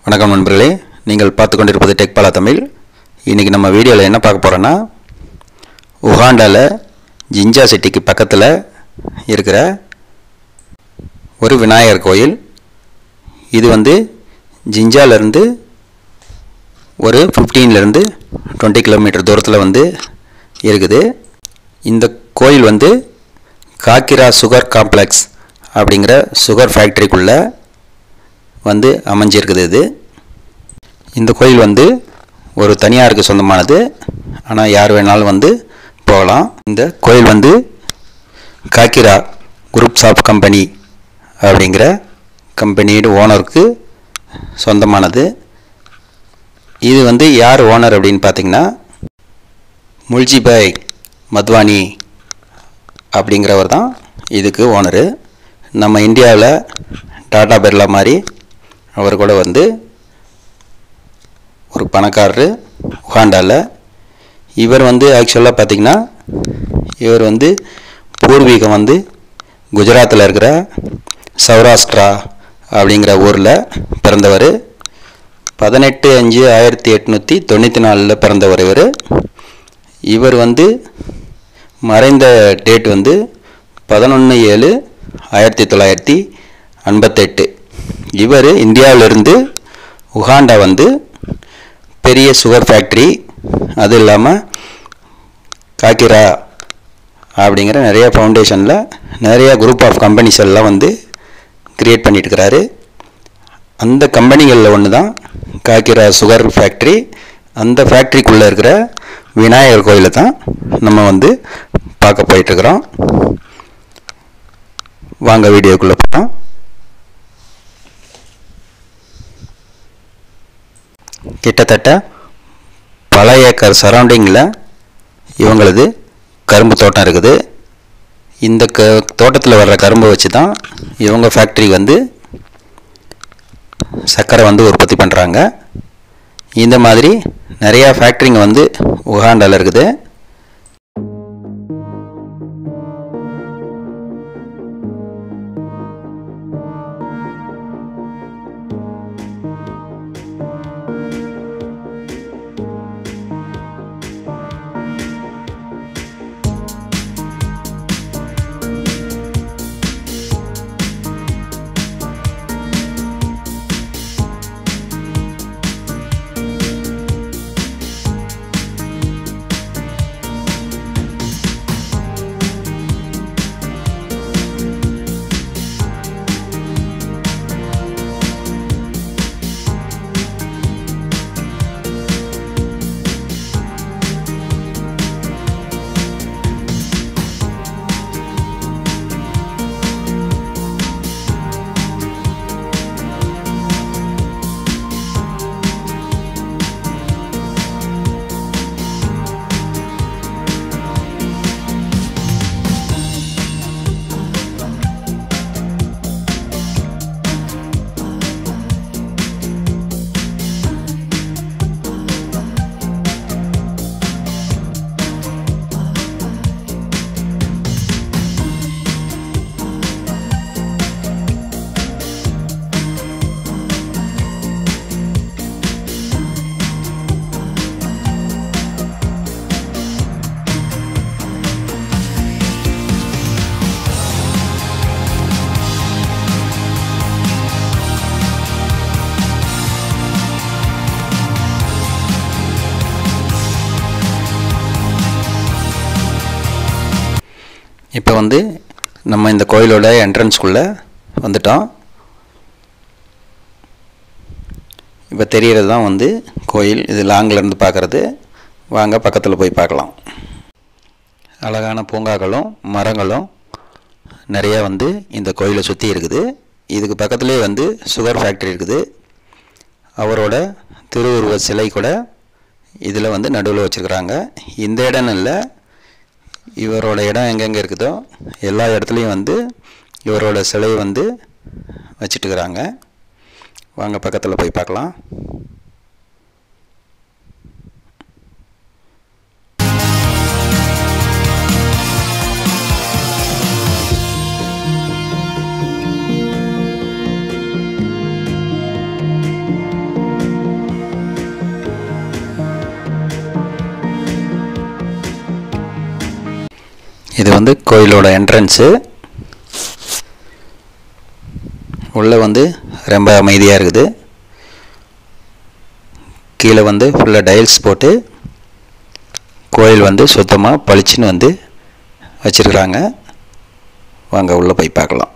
வணக்கம் நண்பர்களே நீங்கள் பார்த்து கொண்டிருப்பது டெக்பாலா தமிழ் இன்றைக்கி நம்ம வீடியோவில் என்ன பார்க்க போகிறோன்னா உகாண்டாவில் ஜிஞ்சா சிட்டிக்கு பக்கத்தில் இருக்கிற ஒரு விநாயகர் கோயில் இது வந்து ஜிஞ்சாலேருந்து ஒரு 15 ல இருந்து டுவெண்ட்டி கிலோமீட்டர் தூரத்தில் வந்து இருக்குது இந்த கோயில் வந்து காக்கிரா சுகர் காம்ப்ளெக்ஸ் அப்படிங்கிற சுகர் ஃபேக்ட்ரிக்குள்ளே வந்து அமைஞ்சிருக்குது இது இந்த கோயில் வந்து ஒரு தனியாருக்கு சொந்தமானது ஆனால் யார் வேணாலும் வந்து போகலாம் இந்த கோயில் வந்து காக்கிரா குரூப்ஸ் ஆஃப் கம்பெனி அப்படிங்கிற கம்பெனியோட ஓனருக்கு சொந்தமானது இது வந்து யார் ஓனர் அப்படின்னு பார்த்தீங்கன்னா முல்ஜிபாய் மத்வானி அப்படிங்கிறவர் தான் இதுக்கு ஓனரு நம்ம இந்தியாவில் டாடா பிர்லா மாதிரி அவர் கூட வந்து ஒரு பணக்காரரு உகாண்டாவில் இவர் வந்து ஆக்சுவலாக பார்த்திங்கன்னா இவர் வந்து பூர்வீகம் வந்து குஜராத்தில் இருக்கிற சௌராஷ்டிரா அப்படிங்கிற ஊரில் பிறந்தவர் பதினெட்டு அஞ்சு ஆயிரத்தி எட்நூற்றி தொண்ணூற்றி நாலில் பிறந்தவர் இவர் இவர் வந்து மறைந்த டேட் வந்து பதினொன்று ஏழு ஆயிரத்தி தொள்ளாயிரத்தி ஐம்பத்தெட்டு இவர் இந்தியாவிலிருந்து உகாண்டா வந்து பெரிய சுகர் ஃபேக்ட்ரி அது இல்லாமல் காக்கிரா அப்படிங்கிற நிறைய ஃபவுண்டேஷனில் நிறைய குரூப் ஆஃப் கம்பெனிஸ் எல்லாம் வந்து கிரியேட் பண்ணிட்டு இருக்கிறாரு அந்த கம்பெனிகளில் ஒன்று தான் காக்கிரா சுகர் ஃபேக்ட்ரி அந்த ஃபேக்ட்ரிக்குள்ளே இருக்கிற விநாயகர் கோயிலை தான் நம்ம வந்து பார்க்க போயிட்டுருக்குறோம் வாங்க வீடியோக்குள்ளே போகலாம் கிட்டத்தட்ட பல ஏக்கர் சரௌண்டிங்கில் இவங்களது கரும்பு தோட்டம் இருக்குது இந்த க தோட்டத்தில் வர்ற கரும்பை வச்சு தான் இவங்க ஃபேக்ட்ரி வந்து சர்க்கரை வந்து உற்பத்தி பண்ணுறாங்க இந்த மாதிரி நிறையா ஃபேக்ட்ரிங்க வந்து உகாண்டாவில் இருக்குது இப்போ வந்து நம்ம இந்த கோயிலோட என்ட்ரன்ஸ்குள்ளே வந்துட்டோம் இப்போ தெரியறது தான் வந்து கோயில் இது லாங்கில் இருந்து பார்க்குறது வாங்க பக்கத்தில் போய் பார்க்கலாம் அழகான பூங்காக்களும் மரங்களும் நிறைய வந்து இந்த கோயிலை சுற்றி இருக்குது இதுக்கு பக்கத்துலேயே வந்து சுகர் ஃபேக்ட்ரி இருக்குது அவரோட திருவுருவ சிலை கூட இதில் வந்து நடுவில் வச்சுருக்குறாங்க இந்த இடம் இல்லை இவரோட இடம் எங்கெங்கே இருக்குதோ எல்லா இடத்துலையும் வந்து இவரோட சிலையை வந்து வச்சிட்டுக்கிறாங்க வாங்க பக்கத்தில் போய் பார்க்கலாம் இது வந்து கோயிலோட என்ட்ரன்ஸு உள்ளே வந்து ரொம்ப அமைதியாக இருக்குது கீழே வந்து ஃபுல்லாக டைல்ஸ் போட்டு கோயில் வந்து சுத்தமாக பளிச்சுன்னு வந்து வச்சுருக்குறாங்க வாங்க உள்ளே போய் பார்க்கலாம்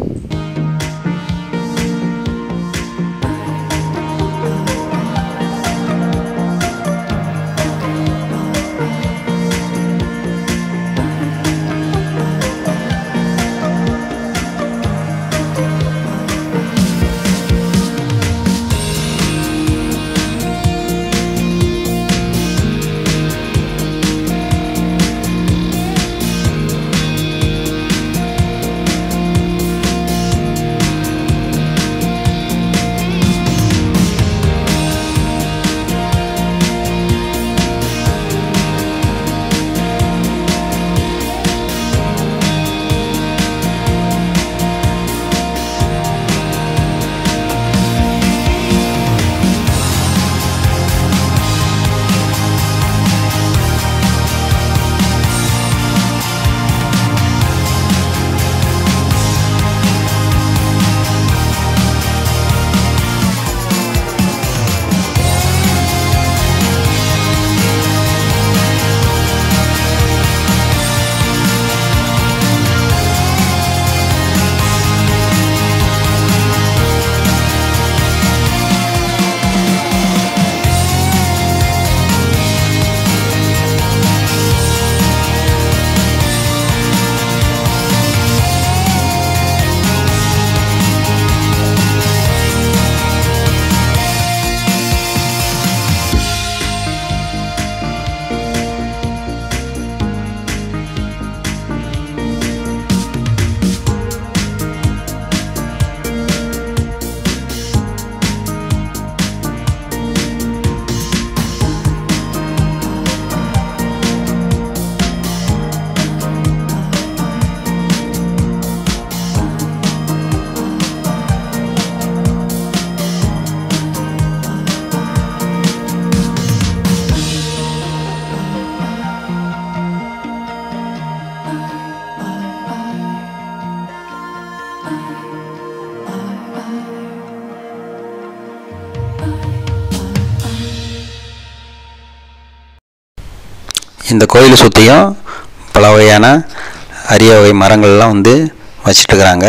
இந்த கோயிலை சுற்றியும் பல வகையான அரிய வகை மரங்கள்லாம் வந்து வச்சிட்ருக்குறாங்க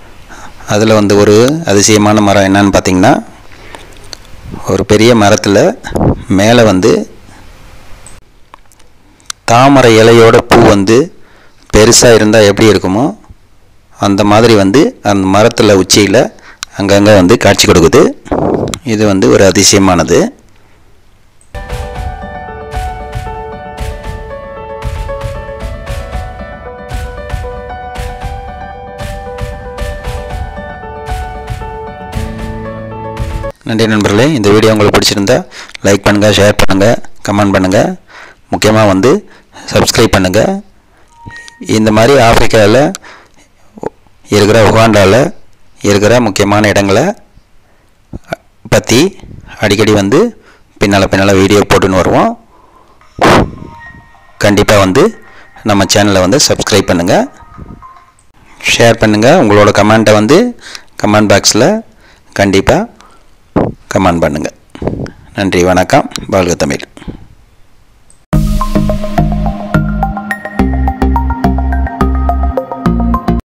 அதில் வந்து ஒரு அதிசயமான மரம் என்னன்னு பார்த்தீங்கன்னா ஒரு பெரிய மரத்தில் மேலே வந்து தாமரை இலையோட பூ வந்து பெருசாக இருந்தால் எப்படி இருக்குமோ அந்த மாதிரி வந்து அந்த மரத்தில் உச்சியில் அங்கங்கே வந்து காட்சி கொடுக்குது இது வந்து ஒரு அதிசயமானது நன்றி நண்பர்களே இந்த வீடியோ உங்களுக்கு பிடிச்சிருந்தா லைக் பண்ணுங்கள் ஷேர் பண்ணுங்கள் கமெண்ட் பண்ணுங்கள் முக்கியமாக வந்து சப்ஸ்கிரைப் பண்ணுங்கள் இந்த மாதிரி ஆப்பிரிக்காவில் இருக்கிற உகாண்டாவில் இருக்கிற முக்கியமான இடங்களை பற்றி அடிக்கடி வந்து பின்னால் பின்னால் வீடியோ போட்டுன்னு வருவோம் கண்டிப்பாக வந்து நம்ம சேனலை வந்து சப்ஸ்கிரைப் பண்ணுங்கள் ஷேர் பண்ணுங்கள் உங்களோட கமெண்ட்டை வந்து கமெண்ட் பாக்ஸில் கண்டிப்பாக கமெண்ட் பண்ணுங்கள் நன்றி வணக்கம் வாழ்க தமிழ்